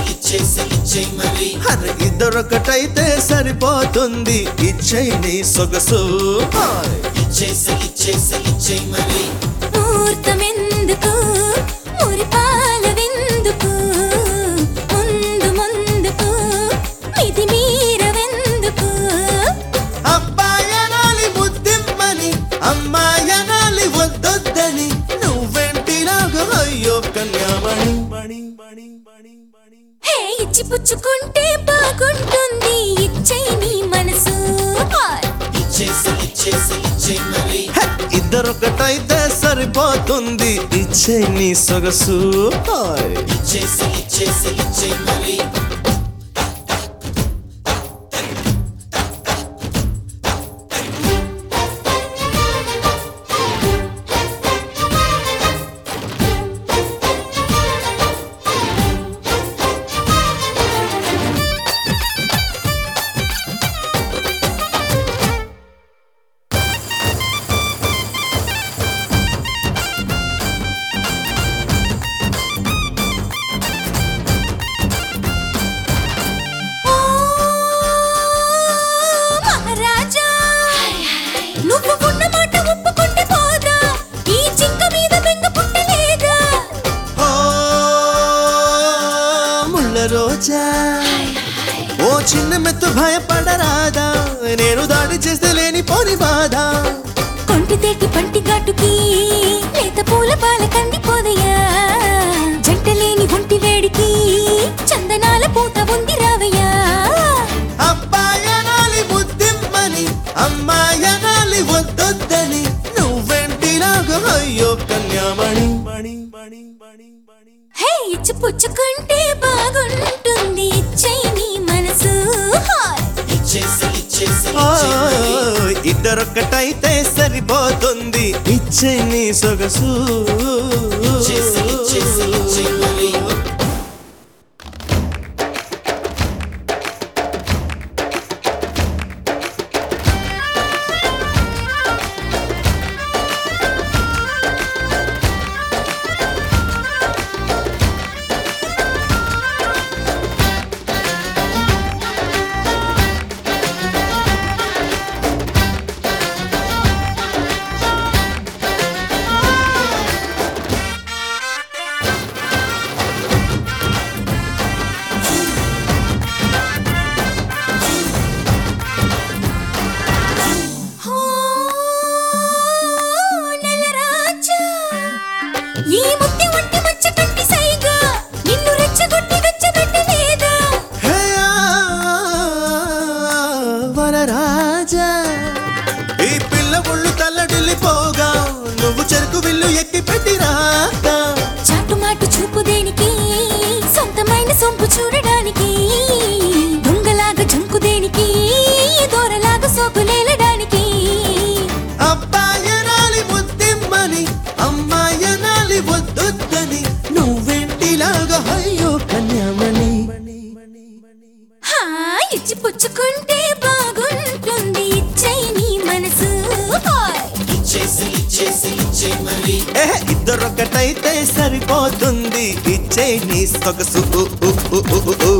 ఇచ్చేసి ఇచ్చేయి మరి అరే ఇద్దరొకటైతే సరిపోతుంది ఇచ్చై నీ సొగసు హాయ్. ఇచ్చేసి ఇచ్చేసి ఇచ్చేయి మరి ముహూర్తమెందుకు మురిపాల విందుకు ముందు ముందుకు మితి మీరవెందుకు అబ్బాయనాలి ముద్దిమ్మని అమ్మాయనాలి వద్దొద్దని నువ్వెంటి నాకు అయ్యో కన్యామణి మణి మణి మణి మణి హే ఇచ్చి పుచ్చుకుంటే బాగుంటుంది ఇచ్చై నీ మనసు హాయ్. ఇచ్చేసి ఇచ్చేసి ఇచ్చేయి మరి హే, ఇద్దరొకటైతే సరిపోతుంది ఇచ్చే నీ సొగసు హాయ్. ఇచ్చేసి ఇచ్చేసి ఇచ్చేయి మరి ఓ మహారాజా నువ్వు ఉన్న మాట ఒప్పుకుంటే పోదా ఈ జింక మీద బెంగ పుట్టలేదా ఓ ముళ్ళ రోజా ఓ చిన్న మెత్తు భయపడరాదా నేను దాడి చేస్తే లేని పోని బాధ కొంటి తేటి పంటి ఘాటుకి లేత పూల పాల కందిపోదయ్యా జంట లేని ఒంటి వేడికి చందనాల పూత ఉంది రావయ్యా అబ్బాయనాలి బుద్ధిమ్మని అమ్మాయనాలి వద్దొద్దని నువ్వెంటి నాకు అయ్యో కన్యామణి మణి మణి మణి మణి హే ఇచ్చి పుచ్చుకుంటే బాగుంటుంది ఇచ్చై నీ మనసు హాయ్. ఇచ్చేసి ఇచ్చేసి ఇచ్చేయి మరి ఓ, ఇద్దరొక్కటైతే సరిపోతుంది ఇచ్చే నీ సొగసు ఇచ్చేసి ఇచ్చేసి ఇచ్చేయి మరి ఓ నెలరాజా ఈ ముత్తి ఒంటి మచ్చ కంటి సైగా నిన్ను రెచ్చగొట్టి వెచ్చబెట్టలేదా హే, ఆ, వరరాజా ఈ పిల్ల ఒళ్ళు తల్లడిల్లిపోగా నువ్వు చెరుకు విల్లు ఎక్కి పెట్టిరాగా చాటుమాటు చూపు దేనికి సొంతమైన సొంపు చూడడానికి దొంగలాగా జంకు దేనికి దూరలాగా సోకులేలడానికి అబ్బాయనాలి బుద్ధిమ్మని అమ్మాయనాలి వద్దొద్దని నువ్వెంటిలాగా అయ్యో కన్యామణి హా ఇచ్చి పుచ్చుకుంటే బాగుంటుంది ఇచ్చై నీ మనసు హాయ్. ఇచ్చేసి ఇచ్చేసి ఇచ్చేయి మరి ఏ ఇద్దరొకటైతే సరిపోతుంది ఇచ్చే నీ సొగసు ఊ, ఊ, ఊ, ఊ, ఊ.